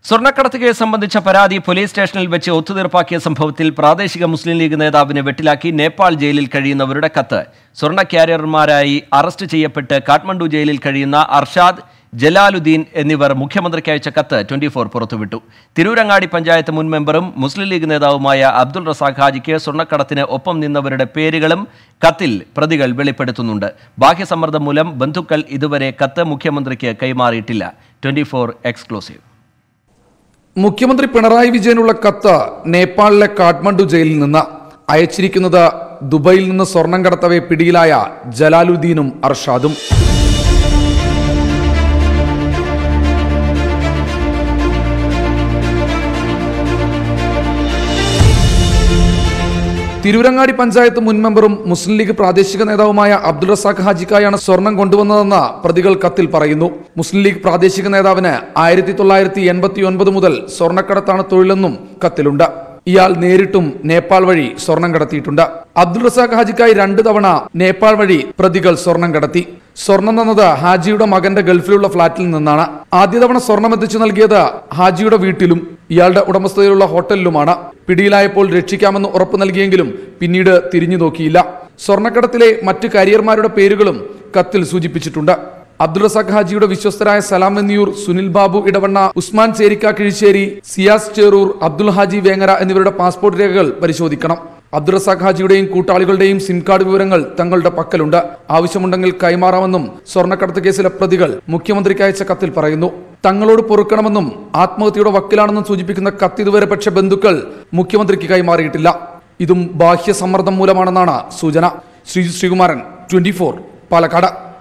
സ്വർണ്ണക്കടത്ത് കേസ് സംബന്ധിച്ച പരാതി പോലീസ് സ്റ്റേഷനിൽ വെച്ച് ഒത്തുതീർപ്പാക്കിയ സംഭവത്തിൽ പ്രാദേശിക മുസ്ലിം ലീഗ് നേതാവിനെ വെട്ടിലാക്കി നേപ്പാൾ ജയിലിൽ കഴിയുന്നവരുടെ കത്ത് സ്വർണ്ണ ക്യാരിയർമാരായി അറസ്റ്റ് ചെയ്യപ്പെട്ട് കാഠ്മണ്ഡു ജയിലിൽ കഴിയുന്ന അർഷാദ് ജലാലുദ്ദീൻ എന്നിവർ മുഖ്യമന്ത്രിക്ക് അയച്ച കത്ത് ട്വന്റി ഫോർ പുറത്തുവിട്ടു തിരൂരങ്ങാടി പഞ്ചായത്ത് മുൻ മെമ്പറും മുസ്ലിം ലീഗ് നേതാവുമായ അബ്ദുൾ റസാഖ് ഹാജിക്ക് സ്വർണ്ണക്കടത്തിന് ഒപ്പം നിന്നവരുടെ പേരുകളും കത്തിൽ പ്രതികൾ വെളിപ്പെടുത്തുന്നുണ്ട് ബാഹ്യസമ്മർദ്ദം മൂലം ബന്ധുക്കൾ ഇതുവരെ കത്ത് മുഖ്യമന്ത്രിക്ക് കൈമാറിയിട്ടില്ല ട്വന്റി ഫോർ എക്സ്ക്ലൂസീവ് മുഖ്യമന്ത്രി പിണറായി വിജയനുള്ള കത്ത് നേപ്പാളിലെ കാഠ്മണ്ഡു ജയിലിൽ നിന്ന് അയച്ചിരിക്കുന്നത് ദുബൈയിൽ നിന്ന് സ്വർണം കടത്തവെ പിടിയിലായ ജലാലുദ്ദീനും അർഷാദും തിരൂരങ്ങാടി പഞ്ചായത്ത് മുൻ മെമ്പറും മുസ്ലിം ലീഗ് പ്രാദേശിക നേതാവുമായ അബ്ദുൾ റസാഖ് ഹാജിക്കായാണ് സ്വർണം കൊണ്ടുവന്നതെന്ന് പ്രതികൾ കത്തിൽ പറയുന്നു മുസ്ലിം ലീഗ് പ്രാദേശിക നേതാവിന് ആയിരത്തി തൊള്ളായിരത്തി എൺപത്തി ഒൻപത് മുതൽ സ്വർണ്ണക്കടത്താണ് തൊഴിലെന്നും കത്തിലുണ്ട് ഇയാൾ നേരിട്ടും നേപ്പാൾ വഴി സ്വർണം കടത്തിയിട്ടുണ്ട് അബ്ദുൾ റസാഖ് ഹാജിക്കായി രണ്ടു തവണ നേപ്പാൾ വഴി പ്രതികൾ സ്വർണം കടത്തി സ്വർണം തന്നത് ഹാജിയുടെ മകന്റെ ഗൾഫിലുള്ള ഫ്ളാറ്റിൽ നിന്നാണ് ആദ്യ തവണ സ്വർണം എത്തിച്ചു നൽകിയത് ഹാജിയുടെ വീട്ടിലും ഇയാളുടെ ഉടമസ്ഥതയിലുള്ള ഹോട്ടലിലുമാണ് പിടിയിലായപ്പോൾ രക്ഷിക്കാമെന്ന് ഉറപ്പു നൽകിയെങ്കിലും പിന്നീട് തിരിഞ്ഞു നോക്കിയില്ല സ്വർണ്ണക്കടത്തിലെ മറ്റ് കരിയർമാരുടെ പേരുകളും കത്തിൽ സൂചിപ്പിച്ചിട്ടുണ്ട് അബ്ദുൾ റസാഖ് ഹാജിയുടെ വിശ്വസ്തരായ സലാം എന്നിയൂർ സുനിൽ ബാബു ഇടവണ്ണ ഉസ്മാൻ ചേരിക്ക കിഴിശ്ശേരി സിയാസ് ചേറൂർ അബ്ദുൾ ഹാജി വേങ്ങര എന്നിവരുടെ പാസ്പോർട്ട് രേഖകൾ പരിശോധിക്കണം അബ്ദുൾ റസാഖ് ഹാജിയുടെയും കൂട്ടാളികളുടെയും സിം കാർഡ് വിവരങ്ങൾ തങ്ങളുടെ പക്കലുണ്ട് ആവശ്യമുണ്ടെങ്കിൽ കൈമാറാമെന്നും സ്വർണ്ണക്കടത്ത് കേസിലെ പ്രതികൾ മുഖ്യമന്ത്രിക്ക് അയച്ച കത്തിൽ പറയുന്നു തങ്ങളോട് പൊറുക്കണമെന്നും ആത്മഹത്യയുടെ വക്കിലാണെന്നും സൂചിപ്പിക്കുന്ന കത്ത് ഇതുവരെ പക്ഷേ ബന്ധുക്കൾ മുഖ്യമന്ത്രിക്ക് കൈമാറിയിട്ടില്ല ഇതും ബാഹ്യ സമ്മർദ്ദം മൂലമാണെന്നാണ് സൂചന ശ്രീ ശ്രീകുമാരൻ ട്വന്റി പാലക്കാട്